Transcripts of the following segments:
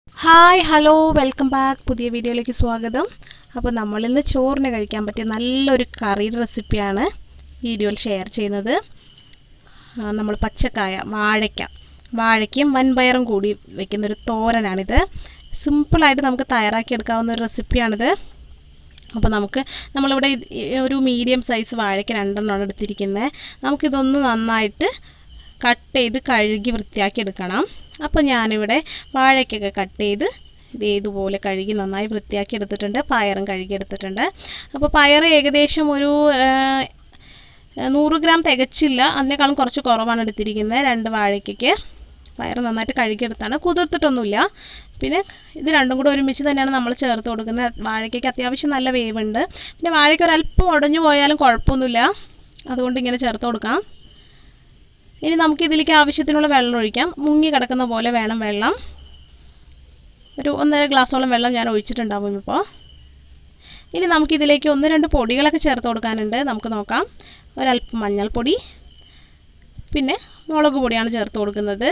hi hello welcome back പുതിയ വീഡിയോയിലേക്ക് സ്വാഗതം അപ്പോൾ നമ്മളിന്ന് ചോറിന് കഴിക്കാൻ പറ്റിയ നല്ലൊരു കറിയുടെ റെസിപ്പിയാണ് വീഡിയോയിൽ ഷെയർ ചെയ്യുന്നത് ആ, നമ്മൾ പച്ചക്കായ വാഴയ്ക്ക വാഴയ്ക്കയും വൻപയറും കൂടി വെക്കുന്നൊരു തോരനാണിത് സിമ്പിളായിട്ട് നമുക്ക് തയ്യാറാക്കിയെടുക്കാവുന്ന ഒരു റെസിപ്പിയാണിത് അപ്പോൾ നമുക്ക് നമ്മളിവിടെ ഇത് ഈ ഒരു മീഡിയം സൈസ് വാഴയ്ക്ക രണ്ടെണ്ണമാണ് എടുത്തിരിക്കുന്നത് നമുക്കിതൊന്ന് നന്നായിട്ട് കട്ട് ചെയ്ത് കഴുകി വൃത്തിയാക്കി എടുക്കണം അപ്പോൾ ഞാനിവിടെ വാഴയ്ക്കൊക്കെ കട്ട് ചെയ്ത് ഇത് ഇതുപോലെ കഴുകി നന്നായി വൃത്തിയാക്കി എടുത്തിട്ടുണ്ട് പയറും കഴുകി എടുത്തിട്ടുണ്ട് അപ്പോൾ പയർ ഏകദേശം ഒരു ആ, നൂറ് ഗ്രാം തികച്ചില്ല അതിനേക്കാളും കുറച്ച് കുറവാണ് എടുത്തിരിക്കുന്നത് രണ്ട് വാഴയ്ക്കൊക്കെ പയർ നന്നായിട്ട് കഴുകിയെടുത്താണ് കുതിർത്തിട്ടൊന്നുമില്ല പിന്നെ ഇത് രണ്ടും കൂടെ ഒരുമിച്ച് തന്നെയാണ് നമ്മൾ ചേർത്ത് കൊടുക്കുന്നത് വാഴയ്ക്കൊക്കെ അത്യാവശ്യം നല്ല വേവുണ്ട് പിന്നെ വാഴയ്ക്ക് ഒരല്പം ഉടഞ്ഞു പോയാലും കുഴപ്പമൊന്നുമില്ല അതുകൊണ്ട് ഇങ്ങനെ ചേർത്ത് കൊടുക്കാം ഇനി നമുക്ക് ഇതിലേക്ക് ആവശ്യത്തിനുള്ള വെള്ളം ഒഴിക്കാം മുങ്ങി കിടക്കുന്ന പോലെ വേണം വെള്ളം ഒരു ഒന്നര ഗ്ലാസ്സോളം വെള്ളം ഞാൻ ഒഴിച്ചിട്ടുണ്ടാവും ഇപ്പോൾ ഇനി നമുക്കിതിലേക്ക് ഒന്ന് രണ്ട് പൊടികളൊക്കെ ചേർത്ത് കൊടുക്കാനുണ്ട് നമുക്ക് നോക്കാം ഒരല്പം മഞ്ഞൾപ്പൊടി പിന്നെ മുളക് പൊടിയാണ് ചേർത്ത് കൊടുക്കുന്നത്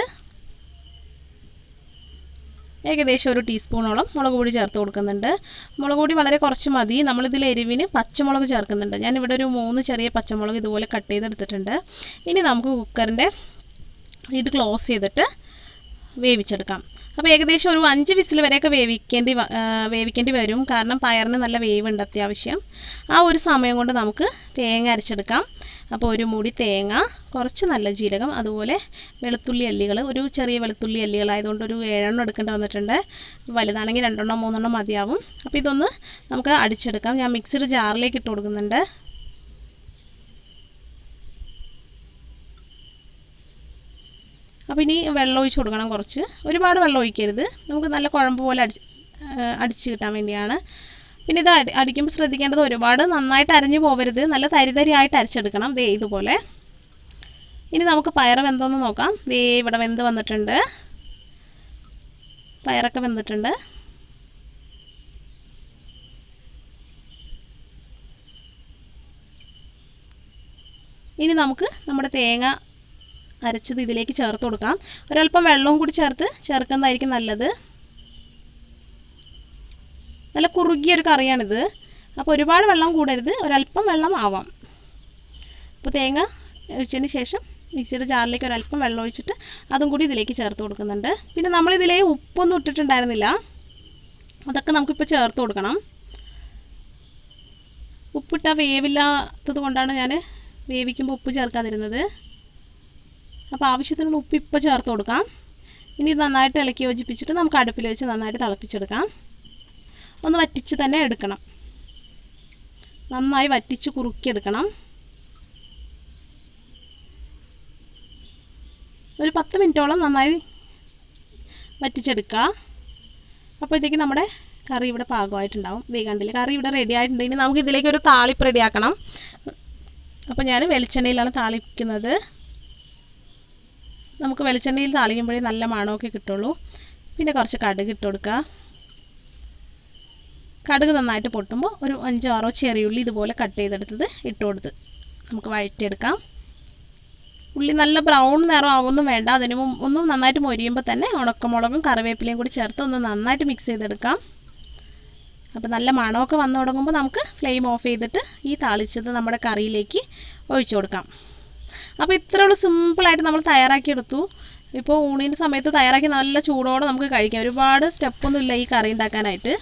ഏകദേശം ഒരു ടീസ്പൂണോളം മുളക് പൊടി ചേർത്ത് കൊടുക്കുന്നുണ്ട് മുളക് പൊടി വളരെ കുറച്ച് മതി നമ്മളിതിൽ എരിവിന് പച്ചമുളക് ചേർക്കുന്നുണ്ട് ഞാനിവിടെ ഒരു മൂന്ന് ചെറിയ പച്ചമുളക് ഇതുപോലെ കട്ട് ചെയ്തെടുത്തിട്ടുണ്ട് ഇനി നമുക്ക് കുക്കറിൻ്റെ ഇത് ക്ലോസ് ചെയ്തിട്ട് വേവിച്ചെടുക്കാം അപ്പോൾ ഏകദേശം ഒരു അഞ്ച് വിസിൽ വരെയൊക്കെ വേവിക്കേണ്ടി വ- ആ, വേവിക്കേണ്ടി വരും കാരണം പയറിന് നല്ല വേവുണ്ട് അത്യാവശ്യം ആ ഒരു സമയം കൊണ്ട് നമുക്ക് തേങ്ങ അരച്ചെടുക്കാം അപ്പോൾ ഒരു മുടി തേങ്ങ കുറച്ച് നല്ല ജീരകം അതുപോലെ വെളുത്തുള്ളി അല്ലികൾ ഒരു ചെറിയ വെളുത്തുള്ളി അല്ലികളായതുകൊണ്ട് ഒരു ഏഴെണ്ണം എടുക്കേണ്ടി വന്നിട്ടുണ്ട് വലുതാണെങ്കിൽ രണ്ടെണ്ണം മൂന്നെണ്ണം മതിയാവും അപ്പോൾ ഇതൊന്ന് നമുക്ക് അടിച്ചെടുക്കാം ഞാൻ മിക്സിയുടെ ജാറിലേക്ക് ഇട്ട് കൊടുക്കുന്നുണ്ട് അപ്പോൾ ഇനി വെള്ളം ഒഴിച്ച് കൊടുക്കണം കുറച്ച് ഒരുപാട് വെള്ളം ഒഴിക്കരുത് നമുക്ക് നല്ല കുഴമ്പ് പോലെ അടിച്ച് ആ, അടിച്ച് കിട്ടാൻ വേണ്ടിയാണ് പിന്നെ ഇത് അടി അടിക്കുമ്പോൾ ശ്രദ്ധിക്കേണ്ടത് ഒരുപാട് നന്നായിട്ട് അരഞ്ഞു പോകരുത് നല്ല തരിതരിയായിട്ട് അരച്ചെടുക്കണം ദേ ഇതുപോലെ ഇനി നമുക്ക് പയർ വെന്തോന്ന് നോക്കാം ദേ ഇവിടെ വെന്ത് വന്നിട്ടുണ്ട് പയറൊക്കെ വെന്തിട്ടുണ്ട് ഇനി നമുക്ക് നമ്മുടെ തേങ്ങ അരച്ചത് ഇതിലേക്ക് ചേർത്ത് കൊടുക്കാം ഒരല്പം വെള്ളവും കൂടി ചേർത്ത് ചേർക്കുന്നതായിരിക്കും നല്ലത് നല്ല കുറുകിയ ഒരു കറിയാണിത് അപ്പോൾ ഒരുപാട് വെള്ളം കൂടരുത് ഒരല്പം വെള്ളം ആവാം അപ്പോൾ തേങ്ങ ഒഴിച്ചതിന് ശേഷം മിക്സിയുടെ ജാറിലേക്ക് ഒരല്പം വെള്ളം ഒഴിച്ചിട്ട് അതും കൂടി ഇതിലേക്ക് ചേർത്ത് കൊടുക്കുന്നുണ്ട് പിന്നെ നമ്മളിതിലേ ഉപ്പൊന്നും ഇട്ടിട്ടുണ്ടായിരുന്നില്ല അതൊക്കെ നമുക്കിപ്പോൾ ചേർത്ത് കൊടുക്കണം ഉപ്പിട്ട വേവില്ലാത്തത് കൊണ്ടാണ് ഞാൻ വേവിക്കുമ്പോൾ ഉപ്പ് ചേർക്കാതിരുന്നത് അപ്പോൾ ആവശ്യത്തിനുള്ള ഉപ്പ് ഇപ്പോൾ ചേർത്ത് കൊടുക്കാം ഇനി ഇത് നന്നായിട്ട് ഇളക്കി യോജിപ്പിച്ചിട്ട് നമുക്ക് അടുപ്പിൽ വെച്ച് നന്നായിട്ട് തിളപ്പിച്ചെടുക്കാം ഒന്ന് വറ്റിച്ച് തന്നെ എടുക്കണം നന്നായി വറ്റിച്ച് കുറുക്കിയെടുക്കണം ഒരു പത്ത് മിനിറ്റോളം നന്നായി വറ്റിച്ചെടുക്കുക അപ്പോഴത്തേക്ക് നമ്മുടെ കറി ഇവിടെ പാകമായിട്ടുണ്ടാവും ദേ കണ്ടില്ലേ കറി ഇവിടെ റെഡി ആയിട്ടുണ്ട് ഇനി നമുക്ക് ഇതിലേക്ക് ഒരു താളിപ്പ് റെഡിയാക്കണം അപ്പോൾ ഞാൻ വെളിച്ചെണ്ണയിലാണ് താളിക്കുന്നത് നമുക്ക് വെളിച്ചെണ്ണയിൽ താളിക്കുമ്പോഴേ നല്ല മണമൊക്കെ കിട്ടുള്ളൂ പിന്നെ കുറച്ച് കടുക് ഇട്ട് കൊടുക്കുക കടുക് നന്നായിട്ട് പൊട്ടുമ്പോൾ ഒരു അഞ്ചോ ആറോ ചെറിയുള്ളി ഇതുപോലെ കട്ട് ചെയ്തെടുത്തത് ഇട്ട് കൊടുത്ത് നമുക്ക് വഴറ്റിയെടുക്കാം ഉള്ളി നല്ല ബ്രൗൺ നിറം ആവുമൊന്നും വേണ്ട അതിന് മുമ്പ് ഒന്നും നന്നായിട്ട് മൊരിയുമ്പോൾ തന്നെ ഉണക്കമുളകും കറിവേപ്പിലയും കൂടി ചേർത്ത് ഒന്ന് നന്നായിട്ട് മിക്സ് ചെയ്തെടുക്കാം അപ്പോൾ നല്ല മണമൊക്കെ വന്നു തുടങ്ങുമ്പോൾ നമുക്ക് ഫ്ലെയിം ഓഫ് ചെയ്തിട്ട് ഈ താളിച്ചത് നമ്മുടെ കറിയിലേക്ക് ഒഴിച്ചു കൊടുക്കാം അപ്പോൾ ഇത്രയുള്ള സിമ്പിളായിട്ട് നമ്മൾ തയ്യാറാക്കിയെടുത്തു ഇപ്പോൾ ഊണിൻ്റെ സമയത്ത് തയ്യാറാക്കി നല്ല ചൂടോടെ നമുക്ക് കഴിക്കാം ഒരുപാട് സ്റ്റെപ്പൊന്നും ഇല്ല ഈ കറി ഉണ്ടാക്കാനായിട്ട്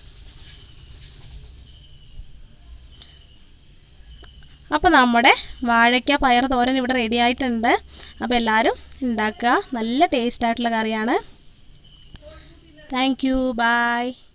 അപ്പോൾ നമ്മുടെ വാഴയ്ക്ക പയർ തോരൻ ഇവിടെ റെഡി ആയിട്ടുണ്ട് അപ്പോൾ എല്ലാവരും ഉണ്ടാക്കുക നല്ല ടേസ്റ്റ് ആയിട്ടുള്ള കറിയാണ് താങ്ക് യു ബൈ